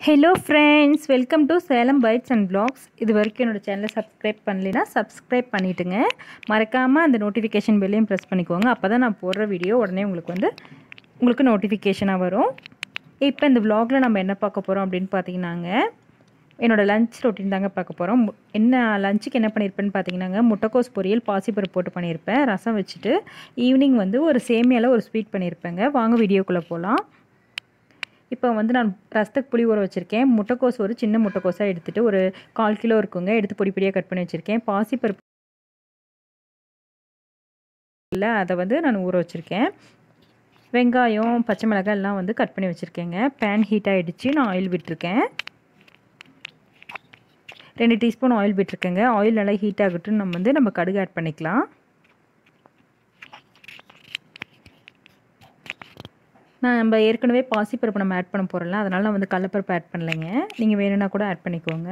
hello friends welcome to Salem bites and blogs இது வரைக்கும் என்னோடய சேனலை சப்ஸ்கிரைப் பண்ணலைன்னா சப்ஸ்கிரைப் பண்ணிவிட்டுங்க மறக்காமல் அந்த நோட்டிஃபிகேஷன் பெல்லையும் ப்ரெஸ் பண்ணிக்கோங்க அப்போ தான் நான் போடுற வீடியோ உடனே உங்களுக்கு வந்து உங்களுக்கு நோட்டிஃபிகேஷனாக வரும் இப்போ இந்த vlogல நம்ம என்ன பார்க்க போகிறோம் அப்படின்னு பார்த்தீங்கன்னாங்க என்னோடய லஞ்ச் ரொட்டீன் தாங்க பார்க்க போகிறோம் என்ன லஞ்சுக்கு என்ன பண்ணியிருப்பேன்னு பார்த்தீங்கன்னாங்க முட்டைக்கோஸ் பொரியல் பாசிப்பருப்பு போட்டு பண்ணியிருப்பேன் ரசம் வச்சுட்டு ஈவினிங் வந்து ஒரு சேமியாவில் ஒரு ஸ்வீட் பண்ணியிருப்பேங்க வாங்க வீடியோக்குள்ளே போகலாம் இப்போ வந்து நான் ரசத்துக்கு புளி ஊற வச்சுருக்கேன் முட்டைக்கோஸ் ஒரு சின்ன முட்டைக்கோஸாக எடுத்துகிட்டு ஒரு கால் கிலோ இருக்குங்க எடுத்து பொடி பொடியாக கட் பண்ணி வச்சுருக்கேன் பாசிப்பருப்பு இல்லை அதை வந்து நான் ஊற வச்சுருக்கேன் வெங்காயம் பச்சை மிளகாய் எல்லாம் வந்து கட் பண்ணி வச்சுருக்கேங்க பேன் ஹீட் ஆகிடுச்சு நான் ஆயில் விட்டுருக்கேன் ரெண்டு டீஸ்பூன் ஆயில் விட்டுருக்கேங்க ஆயில் நல்லா ஹீட் ஆகட்டும் நம்ம வந்து நம்ம கடுகு ஆட் பண்ணிக்கலாம் நான் நம்ம ஏற்கனவே பாசிப்பருப்பு நம்ம ஆட் பண்ண போகிறோம்ல அதனால் நான் வந்து கடலப்பருப்பு ஆட் பண்ணலைங்க நீங்கள் வேணும்னா கூட ஆட் பண்ணிக்கோங்க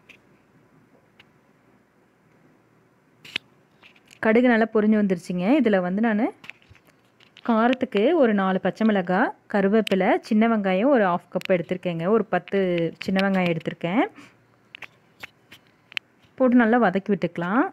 கடுகு நல்லா பொரிஞ்சு வந்துருச்சுங்க இதில் வந்து நான் காரத்துக்கு ஒரு நாலு பச்சை மிளகாய் கருவேப்பிலை சின்ன வெங்காயம் ஒரு ஆஃப் கப் எடுத்திருக்கேங்க ஒரு பத்து சின்ன வெங்காயம் எடுத்திருக்கேன் போட்டு நல்லா வதக்கி விட்டுக்கலாம்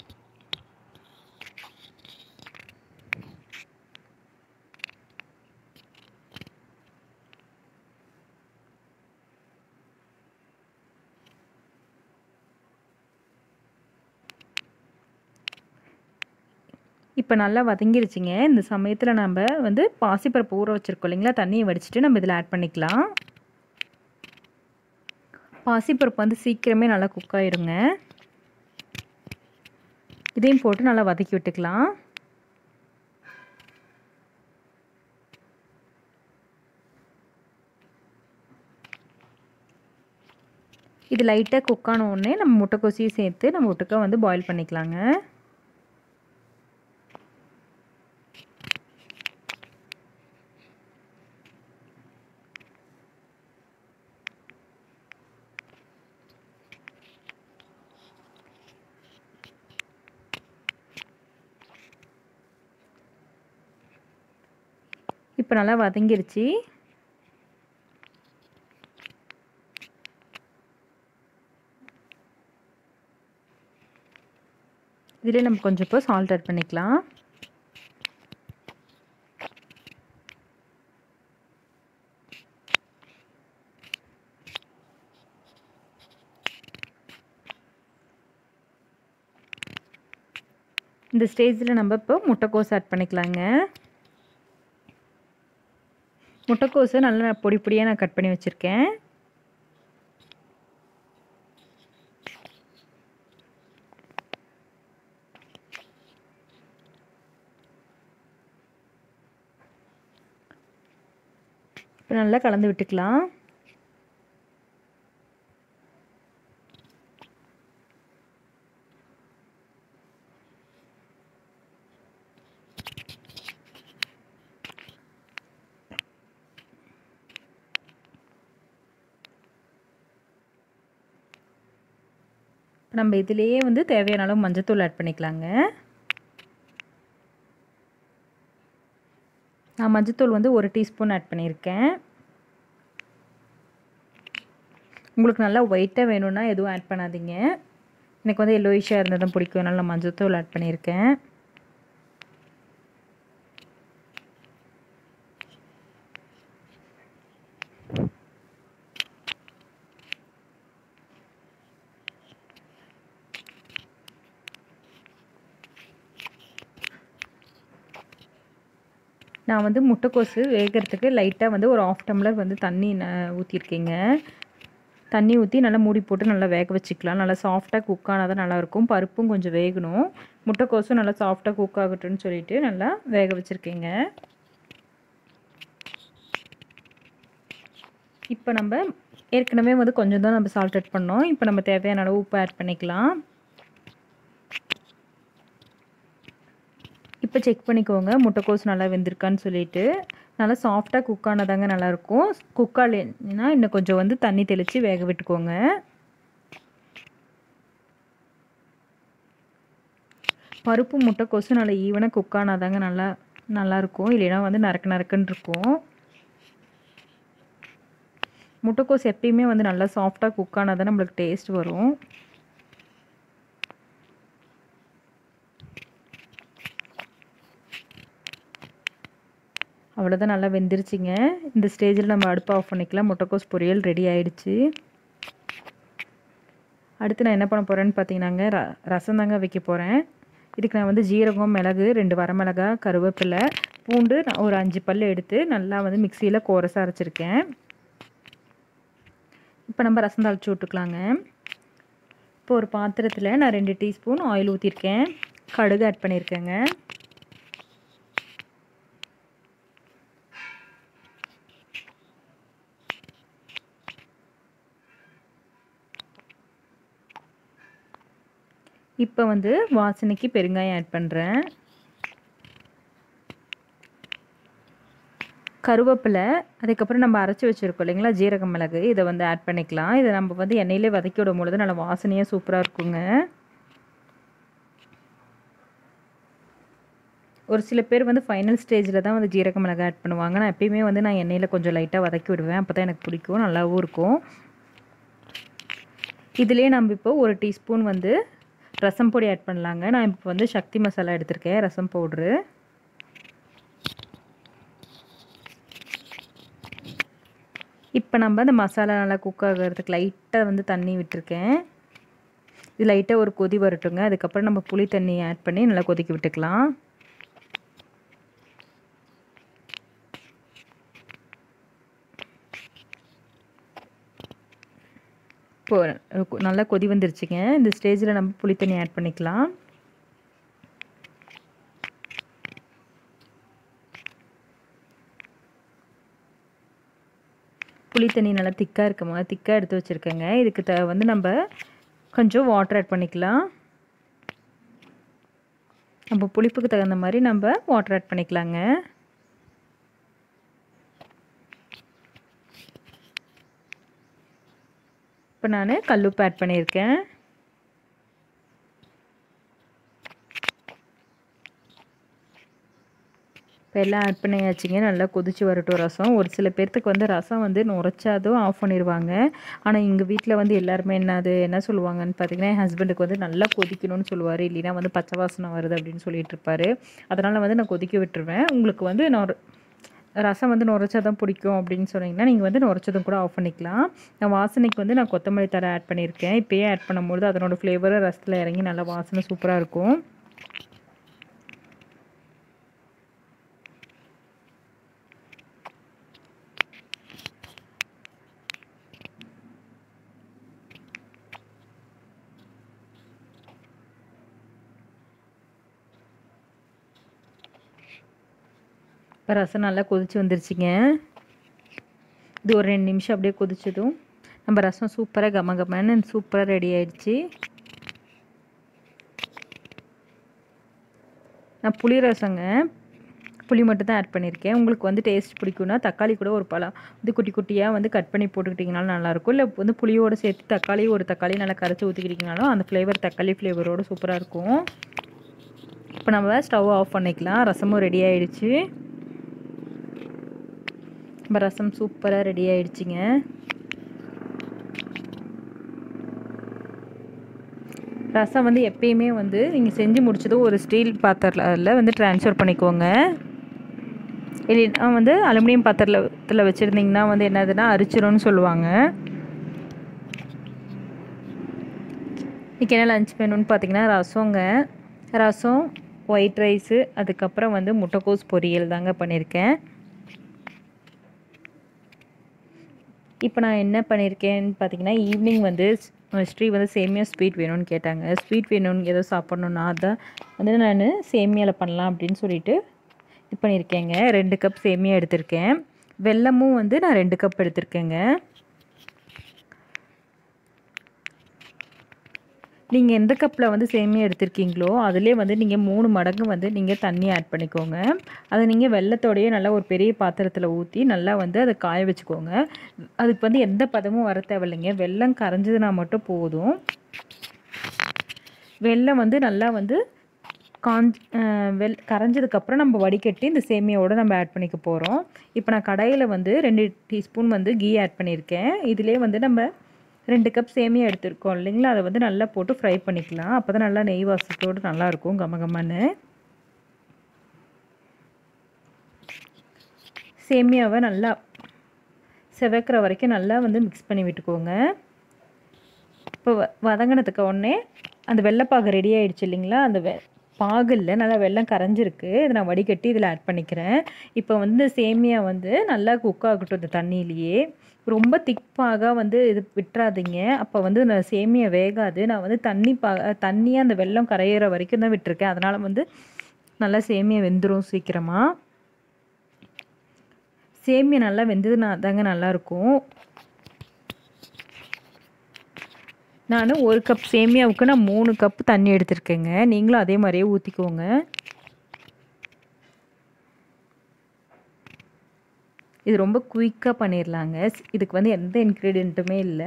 இப்போ நல்லா வதங்கிருச்சுங்க இந்த சமயத்தில் நம்ம வந்து பாசிப்பருப்பு ஊற வச்சுருக்கோம் இல்லைங்களா தண்ணியை வடிச்சிட்டு நம்ம இதில் ஆட் பண்ணிக்கலாம் பாசிப்பருப்பு வந்து சீக்கிரமே நல்லா குக் ஆயிருங்க இதையும் போட்டு நல்லா வதக்கி விட்டுக்கலாம் இது லைட்டாக குக் ஆன உடனே நம்ம முட்டைக்கோசியும் சேர்த்து நம்ம ஒட்டுக்க வந்து பாயில் பண்ணிக்கலாங்க இப்போ நல்லா வதங்கிருச்சு இதில் நம்ம கொஞ்சம் இப்போ சால்ட் ஆட் பண்ணிக்கலாம் இந்த ஸ்டேஜில் நம்ம இப்போ முட்டைக்கோஸ் ஆட் பண்ணிக்கலாங்க முட்டைக்கோஸை நல்லா பொடி பொடியாக நான் கட் பண்ணி வச்சுருக்கேன் இப்போ நல்லா கலந்து விட்டுக்கலாம் நம்ம இதிலேயே வந்து தேவையான அளவு மஞ்சத்தூள் ஆட் பண்ணிக்கலாங்க நான் மஞ்சத்தூள் வந்து ஒரு டீஸ்பூன் ஆட் பண்ணியிருக்கேன் உங்களுக்கு நல்லா ஒயிட்டாக வேணும்னா எதுவும் ஆட் பண்ணாதீங்க எனக்கு வந்து எல்லோயிஷாக இருந்தால் தான் பிடிக்கும் அதனால் நான் மஞ்சத்தூள் ஆட் பண்ணியிருக்கேன் நான் வந்து முட்டைக்கோசு வேகிறதுக்கு லைட்டாக வந்து ஒரு ஆஃப் டம்ளர் வந்து தண்ணி ஊற்றிருக்கேங்க தண்ணி ஊற்றி நல்லா மூடி போட்டு நல்லா வேக வச்சுக்கலாம் நல்லா சாஃப்டாக குக் ஆனால் தான் நல்லாயிருக்கும் பருப்பும் கொஞ்சம் வேகணும் முட்டைக்கோசும் நல்லா சாஃப்டாக குக் ஆகட்டும்னு சொல்லிட்டு நல்லா வேக வச்சுருக்கேங்க இப்போ நம்ம ஏற்கனவே வந்து கொஞ்சம் தான் நம்ம சால்ட் ஆட் பண்ணோம் இப்போ நம்ம தேவையான அளவு உப்பு ஆட் பண்ணிக்கலாம் இப்போ செக் பண்ணிக்கோங்க முட்டைக்கோஸ் நல்லா வெந்திருக்கான்னு சொல்லிட்டு நல்லா சாஃப்டாக குக் ஆனதாங்க நல்லாயிருக்கும் குக் ஆகலைன்னா இன்னும் கொஞ்சம் வந்து தண்ணி தெளித்து வேக விட்டுக்கோங்க பருப்பு முட்டைக்கோஸும் நல்லா ஈவனாக குக் ஆனாதாங்க நல்லா நல்லாயிருக்கும் இல்லைன்னா வந்து நறுக்கு நறுக்குன்னு இருக்கும் முட்டைக்கோஸ் எப்பயுமே வந்து நல்லா சாஃப்டாக குக் ஆனால் தான் நம்மளுக்கு டேஸ்ட் வரும் அவ்வளோதான் நல்லா வெந்துருச்சுங்க இந்த ஸ்டேஜில் நம்ம அடுப்பு ஆஃப் பண்ணிக்கலாம் முட்டைக்கோஸ் பொரியல் ரெடி ஆயிடுச்சு அடுத்து நான் என்ன பண்ண போகிறேன்னு பார்த்தீங்கன்னாங்க ர ரசம் தாங்க வைக்க போகிறேன் இதுக்கு நான் வந்து ஜீரகம் மிளகு ரெண்டு வரமிளகா கருவேப்பிலை பூண்டு நான் ஒரு அஞ்சு பல் எடுத்து நல்லா வந்து மிக்சியில் கோரசாக அரைச்சிருக்கேன் இப்போ நம்ம ரசம் தாளிச்சு விட்டுக்கலாங்க இப்போ ஒரு பாத்திரத்தில் நான் ரெண்டு டீஸ்பூன் ஆயில் ஊற்றிருக்கேன் கடுகு ஆட் பண்ணியிருக்கேங்க இப்போ வந்து வாசனைக்கு பெருங்காயம் ஆட் பண்ணுறேன் கருவேப்பிலை அதுக்கப்புறம் நம்ம அரைச்சி வச்சுருக்கோம் இல்லைங்களா ஜீரக மிளகு இதை வந்து ஆட் பண்ணிக்கலாம் இதை நம்ம வந்து எண்ணெயிலே வதக்கி விடும் பொழுது நல்லா வாசனையாக சூப்பராக இருக்குங்க ஒரு சில பேர் வந்து ஃபைனல் ஸ்டேஜில் தான் வந்து ஜீரக மிளகு ஆட் பண்ணுவாங்க நான் எப்பயுமே வந்து நான் எண்ணெயில் கொஞ்சம் லைட்டாக வதக்கி விடுவேன் அப்போ தான் எனக்கு பிடிக்கும் நல்லாவும் இருக்கும் இதுலேயே நம்ம இப்போ ஒரு டீஸ்பூன் வந்து ரசம் பொடி ஆட் பண்ணலாங்க நான் இப்போ வந்து சக்தி மசாலா எடுத்திருக்கேன் ரசம் பவுட்ரு இப்போ நம்ம அந்த மசாலா நல்லா குக் ஆகிறதுக்கு லைட்டாக வந்து தண்ணி விட்டுருக்கேன் இது லைட்டாக ஒரு கொதி வரட்டுங்க அதுக்கப்புறம் நம்ம புளி தண்ணி ஆட் பண்ணி நல்லா கொதிக்க விட்டுக்கலாம் இப்போ நல்லா கொதி வந்துருச்சுங்க இந்த ஸ்டேஜில் நம்ம புளி தண்ணி ஆட் பண்ணிக்கலாம் புளி தண்ணி நல்லா திக்காக இருக்குமா திக்காக எடுத்து வச்சுருக்கேங்க இதுக்கு த வந்து நம்ம கொஞ்சம் வாட்டர் ஆட் பண்ணிக்கலாம் நம்ம புளிப்புக்கு தகுந்த மாதிரி நம்ம வாட்டர் ஆட் பண்ணிக்கலாங்க இப்போ நான் கல்லுப்பு ஆட் பண்ணியிருக்கேன் இப்போ எல்லாம் ஆட் பண்ணியாச்சுங்க நல்லா கொதிச்சு வரட்டும் ரசம் ஒரு சில பேர்த்துக்கு வந்து ரசம் வந்து நுரைச்சாதும் ஆஃப் பண்ணிடுவாங்க ஆனால் எங்கள் வீட்டில் வந்து எல்லாருமே என்னது என்ன சொல்லுவாங்கன்னு பார்த்தீங்கன்னா என் ஹஸ்பண்டுக்கு வந்து நல்லா கொதிக்கணும்னு சொல்லுவார் இல்லைன்னா வந்து பச்சை வாசனை வருது அப்படின்னு சொல்லிட்டு இருப்பாரு அதனால் வந்து நான் கொதிக்க விட்டுருவேன் உங்களுக்கு வந்து நான் ரசம் வந்து நுரைச்சா தான் பிடிக்கும் அப்படின்னு சொன்னீங்கன்னா நீங்கள் வந்து நுரைச்சதும் கூட ஆஃப் பண்ணிக்கலாம் நான் வாசனைக்கு வந்து நான் கொத்தமல்லி தலை ஆட் பண்ணியிருக்கேன் இப்போயே ஆட் பண்ணும்போது அதனோட ஃப்ளேவரும் ரசத்தில் இறங்கி நல்லா வாசனை சூப்பராக இருக்கும் இப்போ ரசம் நல்லா கொதிச்சு வந்துருச்சுங்க இது ஒரு ரெண்டு நிமிஷம் அப்படியே கொதிச்சதும் நம்ம ரசம் சூப்பராக கம கமன்னு சூப்பராக ரெடி ஆயிடுச்சு நான் புளி ரசங்க புளி மட்டும் தான் ஆட் பண்ணியிருக்கேன் உங்களுக்கு வந்து டேஸ்ட் பிடிக்கும்னா தக்காளி கூட ஒரு பழம் இது குட்டி குட்டியாக வந்து கட் பண்ணி போட்டுக்கிட்டிங்கனாலும் நல்லாயிருக்கும் இல்லை வந்து புளியோடு சேர்த்து தக்காளி ஒரு தக்காளி நல்லா கரைச்சி ஊற்றிக்கிட்டிங்கனாலும் அந்த ஃப்ளேவர் தக்காளி ஃப்ளேவரோடு சூப்பராக இருக்கும் இப்போ நம்ம ஸ்டவ் ஆஃப் பண்ணிக்கலாம் ரசமும் ரெடி ஆயிடுச்சு நம்ம ரசம் சூப்பராக ரெடி ஆயிடுச்சுங்க ரசம் வந்து எப்பயுமே வந்து நீங்கள் செஞ்சு முடிச்சதும் ஒரு ஸ்டீல் பாத்திரத்தில் வந்து ட்ரான்ஸ்ஃபர் பண்ணிக்கோங்க இல்லைன்னா வந்து அலுமினியம் பாத்திரத்தில் வச்சுருந்தீங்கன்னா வந்து என்னதுன்னா அரிச்சிரும்னு சொல்லுவாங்க இன்றைக்கி என்ன லஞ்ச் மெனுன்னு பார்த்தீங்கன்னா ரசங்க ரசம் ஒயிட் ரைஸு அதுக்கப்புறம் வந்து முட்டைக்கோஸ் பொரியல் தாங்க பண்ணியிருக்கேன் இப்போ நான் என்ன பண்ணியிருக்கேன்னு பார்த்தீங்கன்னா ஈவினிங் வந்து ஸ்ரீ வந்து சேமியா ஸ்வீட் வேணும்னு கேட்டாங்க ஸ்வீட் வேணும்னு ஏதோ சாப்பிட்ணுன்னா அதான் வந்து நான் சேமியாவில் பண்ணலாம் அப்படின்னு சொல்லிட்டு இது பண்ணியிருக்கேங்க ரெண்டு கப் சேமியா எடுத்திருக்கேன் வெல்லமும் வந்து நான் ரெண்டு கப் எடுத்திருக்கேங்க நீங்கள் எந்த கப்பில் வந்து சேமியா எடுத்திருக்கீங்களோ அதிலே வந்து நீங்கள் மூணு மடங்கு வந்து நீங்கள் தண்ணி ஆட் பண்ணிக்கோங்க அதை நீங்கள் வெள்ளத்தோடையே நல்லா ஒரு பெரிய பாத்திரத்தில் ஊற்றி நல்லா வந்து அதை காய வச்சுக்கோங்க அதுக்கு வந்து எந்த பதமும் வர தேவையில்லைங்க வெள்ளம் கரைஞ்சதுனா மட்டும் போதும் வெள்ளம் வந்து நல்லா வந்து காஞ்ச் வெள் கரைஞ்சதுக்கப்புறம் நம்ம வடிகட்டி இந்த சேமியாவோட நம்ம ஆட் பண்ணிக்க போகிறோம் இப்போ நான் கடாயில் வந்து ரெண்டு டீஸ்பூன் வந்து கீ ஆட் பண்ணியிருக்கேன் இதிலே வந்து நம்ம ரெண்டு கப் சேமியா எடுத்துருக்கோம் இல்லைங்களா அதை வந்து நல்லா போட்டு ஃப்ரை பண்ணிக்கலாம் அப்போ தான் நல்லா நெய் வாசத்தோடு நல்லாயிருக்கும் கமகமன்னு சேமியாவை நல்லா செவக்கிற வரைக்கும் நல்லா வந்து மிக்ஸ் பண்ணி விட்டுக்கோங்க இப்போ வ வதங்கினதுக்கு உடனே அந்த வெள்ளைப்பாகு ரெடி ஆகிடுச்சு இல்லைங்களா அந்த வெ பாகில் நல்லா வெள்ளம் கரைஞ்சிருக்கு இதை நான் வடிகட்டி இதில் ஆட் பண்ணிக்கிறேன் இப்போ வந்து சேமியா வந்து நல்லா குக் ஆகட்டும் இந்த தண்ணியிலேயே ரொம்ப திக்பாக வந்து இது விட்டுறாதீங்க அப்போ வந்து நான் சேமியா வேகாது நான் வந்து தண்ணி பா தண்ணியாக அந்த வெள்ளம் கரையிற வரைக்கும் தான் விட்டுருக்கேன் அதனால் வந்து நல்லா சேமியா வெந்துடும் சீக்கிரமாக சேமியா நல்லா வெந்ததுனா தாங்க நல்லாயிருக்கும் நான் ஒரு கப் சேமியாவுக்கு நான் மூணு கப் தண்ணி எடுத்திருக்கேங்க நீங்களும் அதே மாதிரியே ஊற்றிக்கோங்க இது ரொம்ப குயிக்காக பண்ணிடலாங்க இதுக்கு வந்து எந்த இன்க்ரீடியண்ட்டுமே இல்லை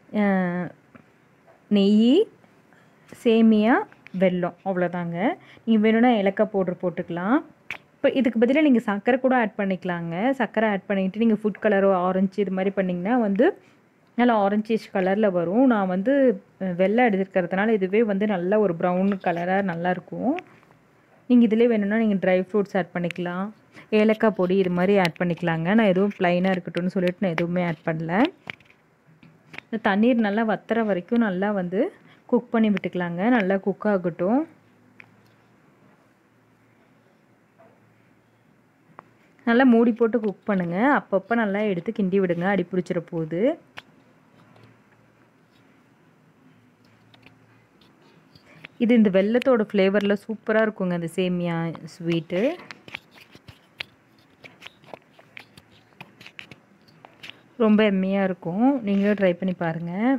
நெய் சேமியா வெல்லம் அவ்வளோதாங்க நீங்கள் வேணும்னா ஏலக்காய் பவுடர் போட்டுக்கலாம் இப்போ இதுக்கு பதிலாக நீங்கள் சர்க்கரை கூட ஆட் பண்ணிக்கலாங்க சர்க்கரை ஆட் பண்ணிவிட்டு நீங்கள் ஃபுட் கலரோ ஆரஞ்சு இது மாதிரி பண்ணிங்கன்னா வந்து நல்லா ஆரஞ்சிஷ் கலரில் வரும் நான் வந்து வெள்ளை எடுத்துருக்கிறதுனால இதுவே வந்து நல்ல ஒரு ப்ரௌன் கலராக நல்லாயிருக்கும் நீங்கள் இதிலே வேணும்னா நீங்கள் ட்ரை ஃப்ரூட்ஸ் ஆட் பண்ணிக்கலாம் ஏலக்காய் பொடி இது மாதிரி ஆட் பண்ணிக்கலாங்க நான் எதுவும் ப்ளைனாக இருக்கட்டும்னு சொல்லிட்டு நான் எதுவுமே ஆட் பண்ணல இந்த தண்ணீர் நல்லா வத்துற வரைக்கும் நல்லா வந்து குக் பண்ணி விட்டுக்கலாங்க நல்லா குக் ஆகட்டும் நல்லா மூடி போட்டு குக் பண்ணுங்கள் அப்பப்போ நல்லா எடுத்து கிண்டி விடுங்க அடி பிடிச்சிட போகுது இது இந்த வெள்ளத்தோட ஃப்ளேவரில் சூப்பராக இருக்குங்க அந்த சேமியா ஸ்வீட்டு ரொம்ப எம்மையாக இருக்கும் நீங்களும் ட்ரை பண்ணி பாருங்கள்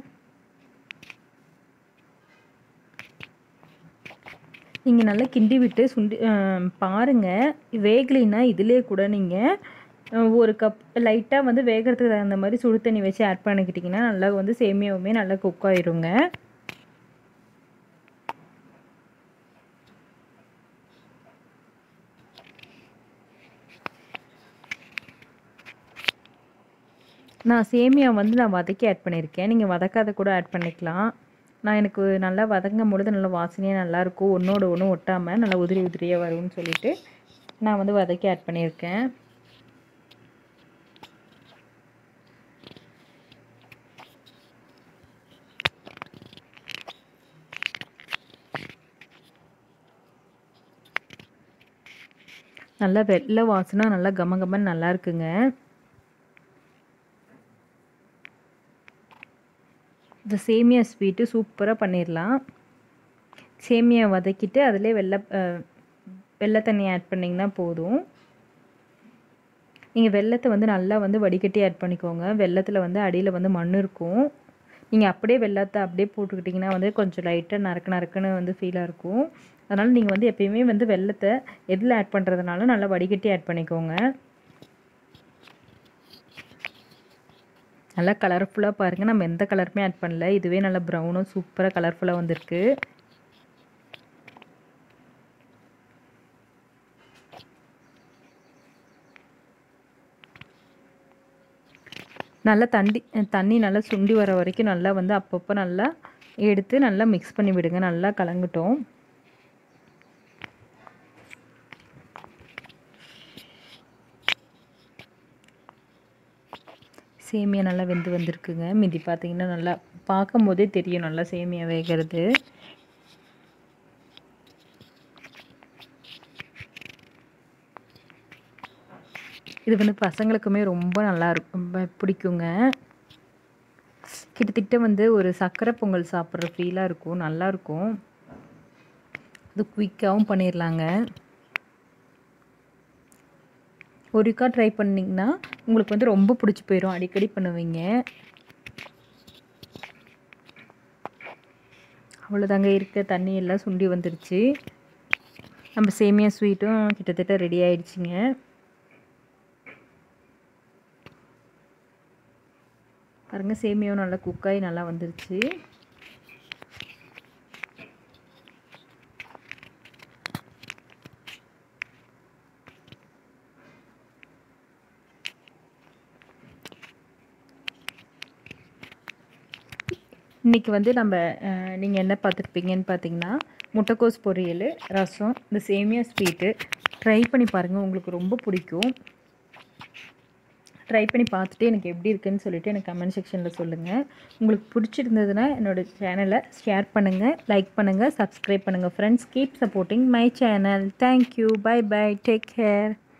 நீங்கள் நல்லா கிண்டி விட்டு சுண்டி பாருங்கள் வேகலைன்னா இதிலே கூட நீங்கள் ஒரு கப் லைட்டாக வந்து வேகிறதுக்கு தகுந்த மாதிரி சுடு தண்ணி வச்சு ஆட் பண்ணிக்கிட்டிங்கன்னா நல்லா வந்து சேமியாவுமே நல்லா குக் ஆயிருங்க நான் சேமியா வந்து நான் வதக்கி ஆட் பண்ணியிருக்கேன் நீங்கள் வதக்காத கூட ஆட் பண்ணிக்கலாம் நான் எனக்கு நல்லா வதங்கும் பொழுது நல்லா வாசனையாக நல்லாயிருக்கும் ஒன்றோட ஒன்று ஒட்டாமல் நல்லா உதிரி உதிரியாக வரும்னு சொல்லிட்டு நான் வந்து வதக்கி ஆட் பண்ணியிருக்கேன் நல்லா வெள்ளை வாசனை நல்லா கம கமன்னு நல்லா இருக்குங்க இந்த சேமியா ஸ்வீட்டு சூப்பராக பண்ணிடலாம் சேமியா வதக்கிட்டு அதிலே வெள்ளை வெள்ளை தண்ணி ஆட் பண்ணிங்கன்னா போதும் நீங்கள் வெள்ளத்தை வந்து நல்லா வந்து வடிகட்டி ஆட் பண்ணிக்கோங்க வெள்ளத்தில் வந்து அடியில் வந்து மண் இருக்கும் நீங்கள் அப்படியே வெள்ளத்தை அப்படியே போட்டுக்கிட்டிங்கன்னா வந்து கொஞ்சம் லைட்டாக நறுக்கு நறுக்குன்னு வந்து ஃபீலாக இருக்கும் அதனால் நீங்கள் வந்து எப்பயுமே வந்து வெள்ளத்தை எதில் ஆட் பண்ணுறதுனாலும் நல்லா வடிகட்டி ஆட் பண்ணிக்கோங்க நல்லா கலர்ஃபுல்லாக பாருங்கள் நம்ம எந்த கலருமே ஆட் பண்ணல இதுவே நல்லா ப்ரௌனும் சூப்பராக கலர்ஃபுல்லாக வந்திருக்கு நல்லா தண்டி தண்ணி நல்லா சுண்டி வர வரைக்கும் நல்லா வந்து அப்பப்போ நல்லா எடுத்து நல்லா மிக்ஸ் பண்ணி விடுங்க நல்லா கலங்கட்டும் சேமியா நல்லா வெந்து வந்திருக்குங்க மீதி பார்த்தீங்கன்னா நல்லா பார்க்கும் போதே தெரியும் நல்லா சேமியா வேகிறது இது வந்து பசங்களுக்குமே ரொம்ப நல்லா இருக்கும் பிடிக்குங்க கிட்டத்தட்ட வந்து ஒரு சர்க்கரை பொங்கல் சாப்பிட்ற ஃபீலாக இருக்கும் நல்லாயிருக்கும் அது குயிக்காகவும் பண்ணிடலாங்க ஒருக்கா ட்ரை பண்ணிங்கன்னா உங்களுக்கு வந்து ரொம்ப பிடிச்சி போயிடும் அடிக்கடி பண்ணுவீங்க அவ்வளோதாங்க இருக்க தண்ணி எல்லாம் சுண்டி வந்துருச்சு நம்ம சேமியா ஸ்வீட்டும் கிட்டத்தட்ட ரெடி ஆயிடுச்சுங்க பாருங்கள் சேமியாவும் நல்லா குக்காகி நல்லா வந்துருச்சு இன்றைக்கி வந்து நம்ம நீங்கள் என்ன பார்த்துருப்பீங்கன்னு பார்த்தீங்கன்னா முட்டைக்கோஸ் பொரியல் ரசம் இந்த சேமியா ஸ்வீட்டு ட்ரை பண்ணி பாருங்கள் உங்களுக்கு ரொம்ப பிடிக்கும் ட்ரை பண்ணி பார்த்துட்டு எனக்கு எப்படி இருக்குன்னு சொல்லிட்டு எனக்கு கமெண்ட் செக்ஷனில் சொல்லுங்கள் உங்களுக்கு பிடிச்சிருந்ததுன்னா என்னோடய சேனலை ஷேர் பண்ணுங்கள் லைக் பண்ணுங்கள் சப்ஸ்கிரைப் பண்ணுங்கள் friends keep supporting my channel thank you bye bye take care